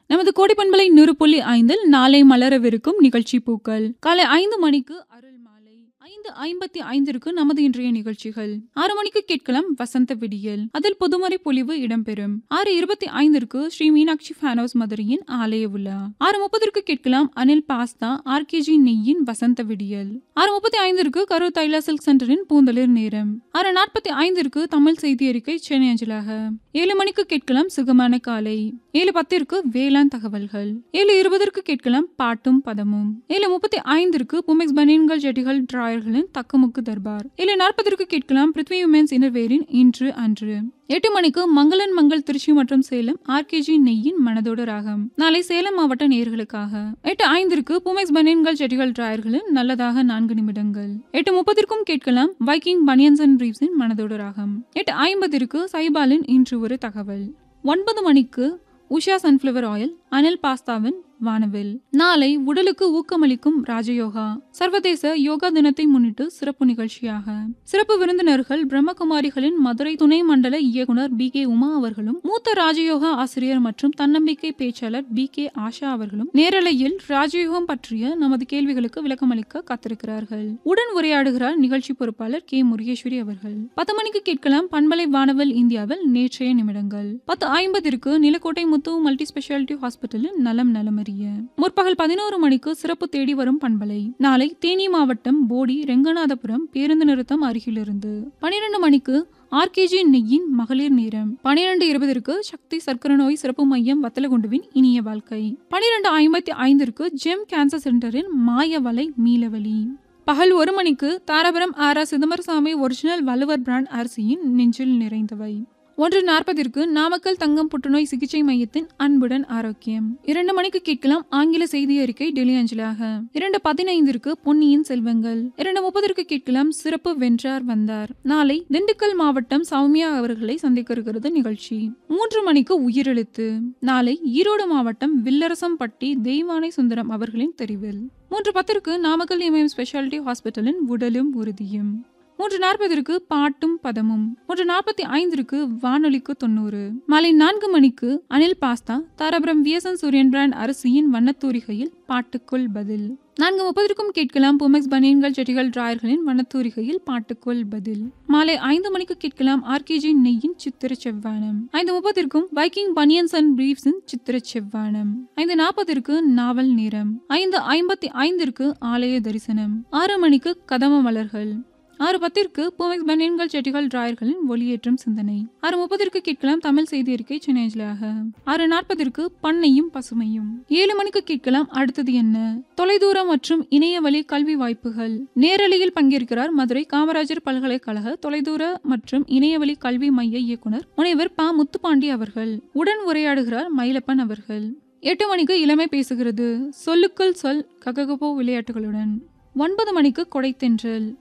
நமது கோடிப்பண்பலை நூறு புள்ளி ஐந்தில் நாளை மலரவிருக்கும் நிகழ்ச்சி பூக்கள் காலை ஐந்து மணிக்கு அருள் மாலை ஐந்து ஐம்பத்தி ஐந்திற்கு நமது இன்றைய நிகழ்ச்சிகள் ஆறு மணிக்கு கேட்கலாம் வசந்த விடியல் அதில் பொதுமறை பொலிவு இடம்பெறும் ஆறு இருபத்தி ஐந்திற்கு ஸ்ரீ மீனாட்சி ஃபேனோஸ் மதுரையின் ஆலய விழா ஆறு முப்பதற்கு கேட்கலாம் அனில் பாஸ்தா ஆர்கேஜி நெய்யின் வசந்த விடியல் ஆறு முப்பத்தி ஐந்திற்கு கரூர் தைலா சில்க் சென்டரின் பூந்தளிர் நேரம் ஆறு நாற்பத்தி ஐந்திற்கு தமிழ் செய்தி அறிக்கை சென்னை அஞ்சலாக ஏழு மணிக்கு கேட்கலாம் சுகமான காலை ஏழு பத்திற்கு வேளாண் தகவல்கள் ஏழு இருபதற்கு கேட்கலாம் பாட்டும் பதமும் ஏழு முப்பத்தி ஐந்திற்கு புமெக்ஸ் பனியன்கள் ஜெட்டிகள் டிராயர்களின் தக்குமுக்கு தர்பார் ஏழு நாற்பதற்கு கேட்கலாம் பிருத்வி உமன்ஸ் இன்னர்வேரின் இன்று அன்று எட்டு மணிக்கு மங்களன் மங்கள் திருச்சி மற்றும் சேலம் ஆர்கேஜி நெய்யின் மனதோடு ராகம் நாளை சேலம் மாவட்ட நேர்களுக்காக எட்டு ஐந்திற்கு புமெக்ஸ் பனியன்கள் செடிகள் டிராயர்களின் நல்லதாக நான்கு நிமிடங்கள் எட்டு முப்பதிற்கும் கேட்கலாம் வைக்கிங் பனியன்ஸ் அண்ட் பிரீவ்ஸின் மனதோடு ராகம் எட்டு ஐம்பதிற்கு சைபாலின் இன்று ஒரு தகவல் ஒன்பது மணிக்கு உஷா சன்ஃப்ளவர் ஆயில் அனில் பாஸ்தாவின் வானவில் நாளை உடலுக்கு ஊக்கமளிக்கும் ராஜயோகா சர்வதேச யோகா தினத்தை முன்னிட்டு சிறப்பு நிகழ்ச்சியாக சிறப்பு விருந்தினர்கள் பிரம்மகுமாரிகளின் மதுரை துணை மண்டல இயக்குனர் பி கே உமா அவர்களும் மூத்த ராஜயோகா ஆசிரியர் மற்றும் தன்னம்பிக்கை பேச்சாளர் பி கே ஆஷா அவர்களும் நேரலையில் ராஜயோகம் பற்றிய நமது கேள்விகளுக்கு விளக்கமளிக்க காத்திருக்கிறார்கள் உடன் உரையாடுகிறார் நிகழ்ச்சி பொறுப்பாளர் கே முருகேஸ்வரி அவர்கள் பத்து மணிக்கு கேட்கலாம் பண்பலை வானவல் இந்தியாவில் நேற்றைய நிமிடங்கள் பத்து ஐம்பதிற்கு நிலக்கோட்டை முத்து மல்டி ஸ்பெஷாலிட்டி ஹாஸ்பிட்டலில் நலம் நலமறிய முற்பகல் பதினோரு மணிக்கு சிறப்பு தேடி வரும் பண்பலை நாளை தேனி மாவட்டம் போடி ரெங்கநாதபுரம் பேருந்து நிறுத்தம் அருகிலிருந்து பனிரெண்டு மணிக்கு ஆர்கேஜி நெய்யின் மகளிர் நேரம் பனிரெண்டு இருபதற்கு சக்தி சர்க்கரை நோய் சிறப்பு மையம் வத்தலகுண்டுவின் இனிய வாழ்க்கை பனிரெண்டு ஐம்பத்தி ஐந்திற்கு ஜெம் கேன்சர் சென்டரின் மாயவலை மீளவழி பகல் ஒரு மணிக்கு Dharapuram R R Chidambarasamy original Valluvar brand அரிசியின் நெஞ்சில் நிறைந்தவை ஒன்று நாற்பதிற்கு நாமக்கல் தங்கம் புற்றுநோய் சிகிச்சை மையத்தின் அன்புடன் ஆரோக்கியம் இரண்டு மணிக்கு கேட்கலாம் ஆங்கில செய்தி அறிக்கை டெல்லி அஞ்சலாக இரண்டு பதினைந்திற்கு பொன்னியின் செல்வங்கள் இரண்டு முப்பதற்கு கேட்கலாம் சிறப்பு வென்றார் வந்தார் நாளை திண்டுக்கல் மாவட்டம் சௌமியா அவர்களை சந்திக்க இருக்கிறது நிகழ்ச்சி மூன்று மணிக்கு உயிரெழுத்து நாளை ஈரோடு மாவட்டம் வில்லரசம்பட்டி தெய்வானை சுந்தரம் அவர்களின் தெரிவில் மூன்று பத்திற்கு நாமக்கல் எம்எம் ஸ்பெஷாலிட்டி ஹாஸ்பிட்டலின் உடலும் உறுதியும் மூன்று நாற்பதற்கு பாட்டும் பதமும் மூன்று நாற்பத்தி ஐந்திற்கு வானொலிக்கு தொண்ணூறு மாலை நான்கு மணிக்கு Anil pasta Dharapuram VSN Suriyan brand அரிசியின் வண்ணத்தூரிகையில் பாட்டுக்குள் பதில் நான்கு முப்பதற்கும் கேட்கலாம் புமெக்ஸ் பனியன்கள் செடிகள் டிராயர்களின் வண்ணத்தூரிகையில் பாட்டுக்குள் பதில் மாலை ஐந்து மணிக்கு கேட்கலாம் ஆர்கேஜி நெய்யின் சித்திர செவ்வானம் ஐந்து முப்பதற்கும் வைக்கிங் பனியன்ஸ் அண்ட் பிரீவ்ஸின் சித்திர செவ்வானம் ஐந்து நாற்பதற்கு நாவல் நேரம் ஐந்து ஐம்பத்தி ஐந்திற்கு ஆலய தரிசனம் ஆறு மணிக்கு கதம மலர்கள் ஆறு பத்திற்கு பூமெக்ஸ் பனியன்கள் செடிகள் டிராயர்களின் ஒளியேற்றும் சிந்தனை ஆறு முப்பதற்கு கேட்கலாம் தமிழ் செய்தி அறிக்கை சென்னையிலாக ஆறு நாற்பதற்கு பண்ணையும் பசுமையும் ஏழு மணிக்கு கேட்கலாம் அடுத்தது என்ன தொலைதூர மற்றும் இணைய வழி கல்வி வாய்ப்புகள் நேரலையில் பங்கேற்கிறார் மதுரை காமராஜர் பல்கலைக்கழக தொலைதூர மற்றும் இணையவழி கல்வி மைய இயக்குனர் முனைவர் ப முத்துப்பாண்டி அவர்கள் உடன் உரையாடுகிறார் மயிலப்பன் அவர்கள் எட்டு மணிக்கு இளமை பேசுகிறது சொல்லுக்குள் சொல் கககபோ விளையாட்டுகளுடன் ஒன்பது மணிக்கு கொடைத்தென்றல்